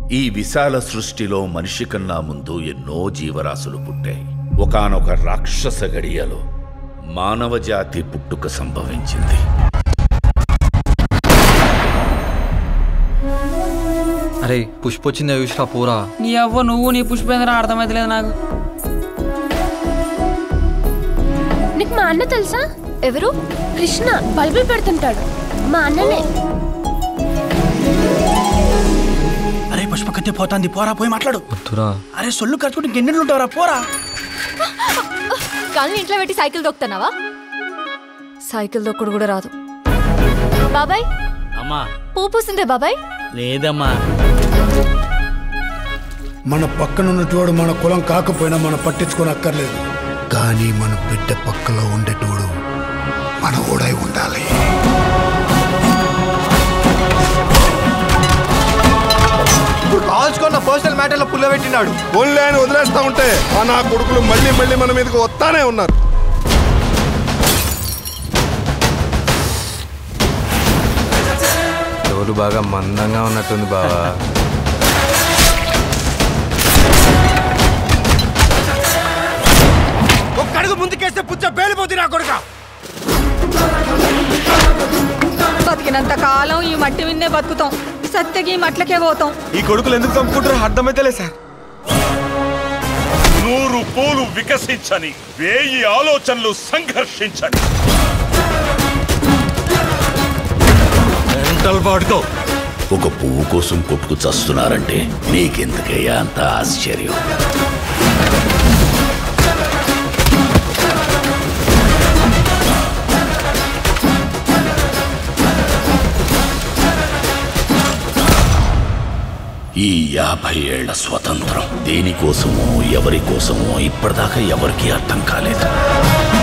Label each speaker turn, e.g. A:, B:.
A: ఈ విశాల సృష్టిలో మనిషి కన్నా ముందు ఎన్నో జీవరాశులు పుట్టాయి ఒకానొక రాక్షస గడియలో మానవ జాతి పుట్టుక సంభవించింది
B: అరే పుష్ప వచ్చింది చూసిరా పోరా
C: నీ అవ్వ నువ్వు నీ పుష్పేంద్ర అర్థమైతలేదు నాకు
D: నీకు మా అన్న తెలుసా ఎవరు కృష్ణ బల్బులు పెడుతుంటాడు మా అన్ననే
E: అరే పుష్పకత్తి పోతాంది పోరా పోయి మాట్లాడు
B: వద్దురా
E: అరే సొల్లు కట్టుకుంటే ఇంకెన్నెళ్ళు ఉంటావురా పోరా
F: కాళ్ళని ఇంట్లో పెట్టి సైకిల్ దొక్కుతున్నావా సైకిల్ దొక్కుడు కూడా రాదు బాబాయ్
G: అమ్మా
F: పూ పూసిందే బాబాయ్
G: లేదమ్మా
H: మన పక్కనున్నటోడు మన కులం కాకపోయినా మనం పట్టించుకొని అక్కర్లేదు కానీ మన బిడ్డ పక్కలో ఉండేటోడు మన ఓడై ఉండాలి
I: ఇప్పుడు కాల్చుకున్న పర్సనల్ మ్యాటర్లో పుల్లబెట్టినాడు ఓన్లీ అని వదిలేస్తా ఉంటే ఆ నా కొడుకులు మళ్ళీ మళ్ళీ మన మీదకి వస్తానే ఉన్నారు
J: చెవులు బాగా మందంగా ఉన్నట్టుంది బావా
I: ఒక్క అడుగు ముందుకేస్తే పుచ్చ పేలిపోతుంది నా కొడుక
K: బతికినంత కాలం ఈ మట్టి విన్నే బతుకుతాం సత్యకి ఈ మట్లకే పోతాం
I: ఈ కొడుకులు ఎందుకు చంపుకుంటారో అర్థమైతేలే సార్
L: నూరు పూలు వికసించని వేయి ఆలోచనలు సంఘర్షించని
A: మెంటల్ వాడుకో ఒక పువ్వు కోసం కొట్టుకు చస్తున్నారంటే నీకెందుకయ్యా అంత ఆశ్చర్యం ఈ యాభై ఏళ్ల స్వతంత్రం దేనికోసమో ఎవరి కోసమో ఇప్పటిదాకా ఎవరికీ అర్థం కాలేదు